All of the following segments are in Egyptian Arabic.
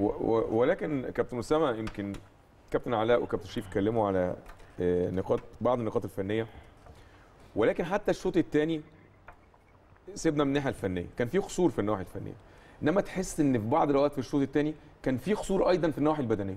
و و ولكن كابتن اسامه يمكن كابتن علاء وكابتن شريف اتكلموا على آه، نقاط بعض النقاط الفنيه ولكن حتى الشوط الثاني سيبنا من الناحيه الفنيه كان في قصور في النواحي الفنيه انما تحس ان في بعض الاوقات في الشوط الثاني كان في قصور ايضا في النواحي البدنيه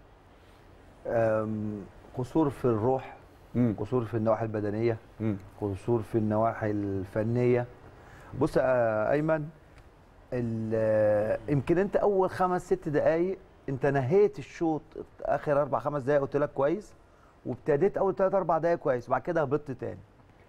أم، قصور في الروح امم قصور في النواحي البدنيه امم قصور في النواحي الفنيه بص يا ايمن ال- آه، يمكن انت اول خمس ست دقائق انت نهيت الشوط اخر اربع خمس دقائق قلت لك كويس وابتديت اول ثلاث اربع دقائق كويس وبعد كده هبطت تاني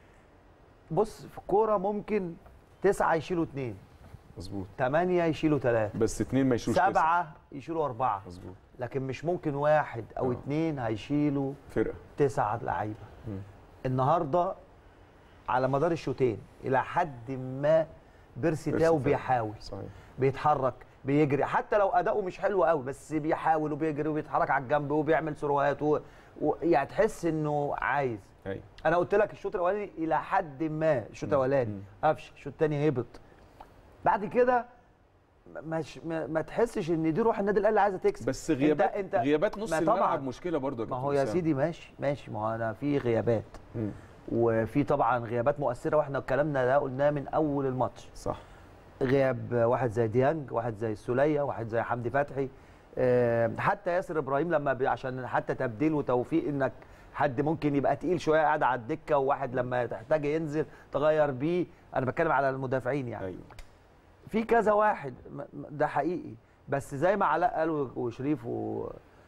بص في الكوره ممكن تسعه يشيلوا اثنين مظبوط ثمانيه يشيلوا ثلاثه بس اثنين ما يشوش تسعة. سبعه يشيلوا اربعه مظبوط لكن مش ممكن واحد او آه. اثنين هيشيلوا فرقه تسعة لعيبه مم. النهارده على مدار الشوطين الى حد ما بيرسي بيرسي تاو تاو. بيحاول صحيح بيتحرك بيجري حتى لو اداؤه مش حلو قوي بس بيحاول وبيجري وبيتحرك على الجنب وبيعمل سروهات و... و... يعني تحس انه عايز ايوه انا قلت لك الشوط الاولاني الى حد ما الشوط مم. الاولاني مم. قفش الشوط الثاني هبط بعد كده ما, مش ما, ما تحسش ان دي روح النادي الاهلي عايزه تكسب بس غيابات انت غيابات نص ما طبعاً. الملعب مشكله برضه ما هو يا سيدي ماشي ماشي ما هو انا في غيابات مم. وفي طبعا غيابات مؤثره واحنا كلامنا ده قلناه من اول الماتش صح غياب واحد زي ديانج واحد زي السوليه واحد زي حمدي فتحي آه، حتى ياسر ابراهيم لما بي عشان حتى تبديل وتوفيق انك حد ممكن يبقى تقيل شويه قاعد على الدكه وواحد لما تحتاج ينزل تغير بيه انا بتكلم على المدافعين يعني ايوه في كذا واحد م- م- ده حقيقي بس زي ما علاء قال و- وشريف و...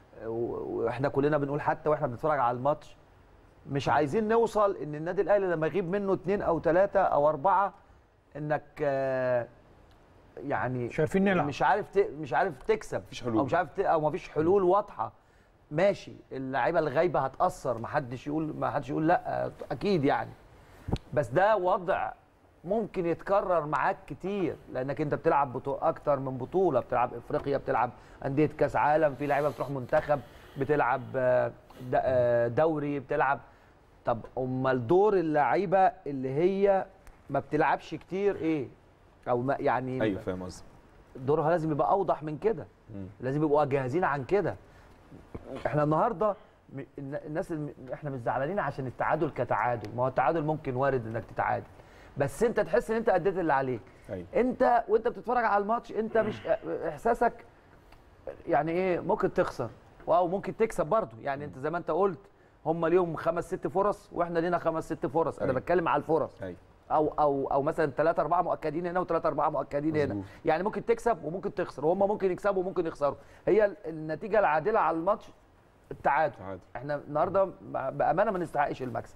و- واحنا كلنا بنقول حتى واحنا بنتفرج على الماتش مش عايزين نوصل ان النادي الاهلي لما يغيب منه اثنين او ثلاثه او اربعه انك آه، يعني مش عارفين نلعب. مش عارف ت... مش عارف تكسب مفيش حلول. او مش عارف ت... او مفيش حلول واضحه ماشي اللعيبه الغايبه هتاثر ما حدش يقول ما حدش يقول لا اكيد يعني بس ده وضع ممكن يتكرر معاك كتير لانك انت بتلعب بطو... اكتر من بطوله بتلعب افريقيا بتلعب انديه كاس عالم في لعيبه بتروح منتخب بتلعب آه، د- آه، دوري بتلعب طب امال دور اللعيبه اللي هي ما بتلعبش كتير ايه او ما يعني ايوه فاهم قصدك دورها لازم يبقى اوضح من كده مم. لازم يبقوا جاهزين عن كده احنا النهارده م- الن- الناس الم- احنا مش زعلانين عشان التعادل كتعادل ما هو التعادل ممكن وارد انك تتعادل بس انت تحس ان انت اديت اللي عليك ايوه انت وانت بتتفرج على الماتش انت مش احساسك يعني ايه ممكن تخسر او ممكن تكسب برضه يعني انت زي ما انت قلت هم ليهم خمس ست فرص واحنا لينا خمس ست فرص انا أيوة. بتكلم على الفرص ايوه او او او مثلا ثلاثة أربعة مؤكدين هنا وثلاثة أربعة مؤكدين هنا مظبوط. يعني ممكن تكسب وممكن تخسر وهم ممكن يكسبوا وممكن يخسروا هي ال- النتيجة العادلة على الماتش التعادل تعادل. احنا النهارده بأمانة ما نستحقش المكسب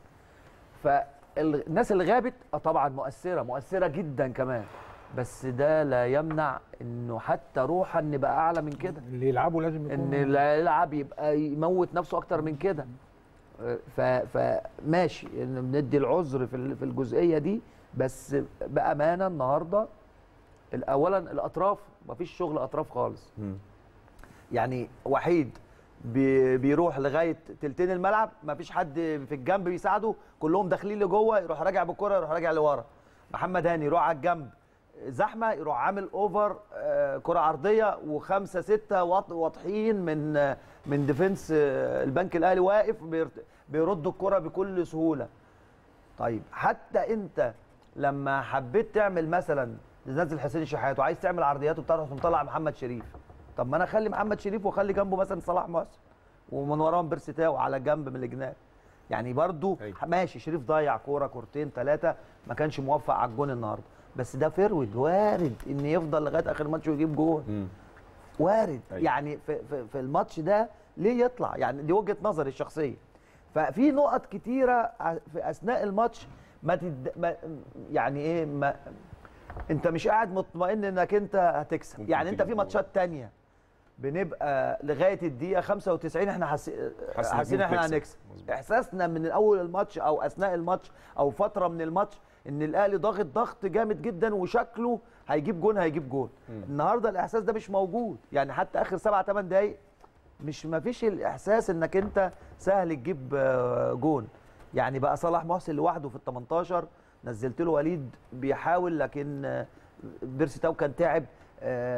فالناس اللي غابت اه طبعا مؤثرة مؤثرة جدا كمان بس ده لا يمنع انه حتى روحا نبقى اعلى من كده اللي يلعبوا لازم ان يكون اللي يلعب يبقى يموت نفسه اكتر من كده ف فماشي ان بندي العذر في ال- في الجزئيه دي بس بامانه النهارده اولا الاطراف مفيش شغل اطراف خالص مم. يعني وحيد بي- بيروح لغايه تلتين الملعب مفيش حد في الجنب بيساعده كلهم داخلين لجوه يروح راجع بالكره يروح راجع لورا محمد هاني يروح على الجنب زحمه يروح عامل اوفر آه، كره عرضيه وخمسه سته واض- واضحين من آه، من ديفنس آه، البنك الاهلي واقف بيرت- بيردوا الكره بكل سهوله طيب حتى انت لما حبيت تعمل مثلا تنزل حسين الشحات وعايز تعمل عرضيات وبتعرف مطلع محمد شريف طب ما انا اخلي محمد شريف واخلي جنبه مثلا صلاح محسن ومن وراهم بيرسي تاو على جنب من الجناب يعني برضو أيوة. ماشي شريف ضيع كوره كورتين ثلاثه ما كانش موفق على الجون النهارده بس ده فيرود وارد ان يفضل لغايه اخر ماتش ويجيب جون مم. وارد أيوة. يعني في, في, في الماتش ده ليه يطلع يعني دي وجهه نظري الشخصيه ففي نقط كتيره ع- في اثناء الماتش ما, تد... ما يعني ايه ما انت مش قاعد مطمئن انك انت هتكسب ممكن يعني انت تجيب في جول. ماتشات تانية بنبقى لغايه الدقيقه 95 احنا حاسين حاسس إنك حاسين احنا ممكن تكسب. هنكسب مظبوط. احساسنا من اول الماتش او اثناء الماتش او فتره من الماتش ان الاهلي ضاغط ضغط جامد جدا وشكله هيجيب جون هيجيب جون النهارده الاحساس ده مش موجود يعني حتى اخر سبعة ثمان دقايق مش ما فيش الاحساس انك انت سهل تجيب آه، جون يعني بقى صلاح محسن لوحده في ال 18 نزلت له وليد بيحاول لكن آه، بيرسي تاو كان تعب آه،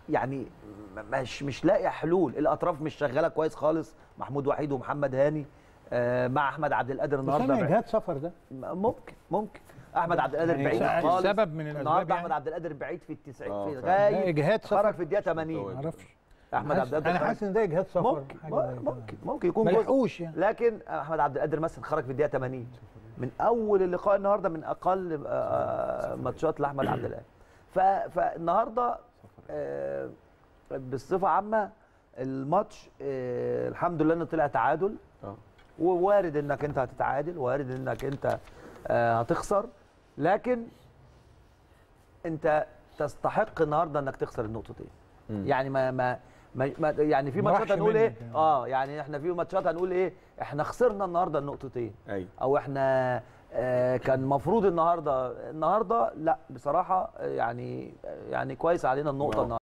يعني م- مش مش لاقي حلول الاطراف مش شغاله كويس خالص محمود وحيد ومحمد هاني آه، مع احمد عبد القادر النهارده سامع بعيد. اجهاد سفر ده ممكن ممكن احمد عبد القادر يعني بعيد سبب خالص من الأسباب النهارده يعني. احمد عبد القادر بعيد في التسعين آه، في فعلا. لا، غايب اجهاد خرج سفر في الدقيقه 80 ما اعرفش احمد عبد القادر انا خرج- حاسس ان ده اجهاد سفر ممكن حاجة زي كده. ممكن ممكن يكون ما جزء لحقوش يعني لكن احمد عبد القادر مثلا خرج في الدقيقه 80 من اول اللقاء النهارده من اقل آه، ماتشات لاحمد عبد القادر ف- فالنهارده آه، بصفه عامه الماتش آه، الحمد لله انه طلع تعادل اه ووارد انك انت هتتعادل وارد انك انت آه، هتخسر لكن انت تستحق النهارده انك تخسر النقطتين مم. يعني ما ما ما ما- يعني في ما ماتشات راحش هنقول ايه منك يعني. اه يعني احنا في ماتشات هنقول ايه احنا خسرنا النهارده النقطتين ايوه او احنا آه كان المفروض النهارده النهارده لا بصراحه آه، يعني يعني كويس علينا النقطه آه. النهارده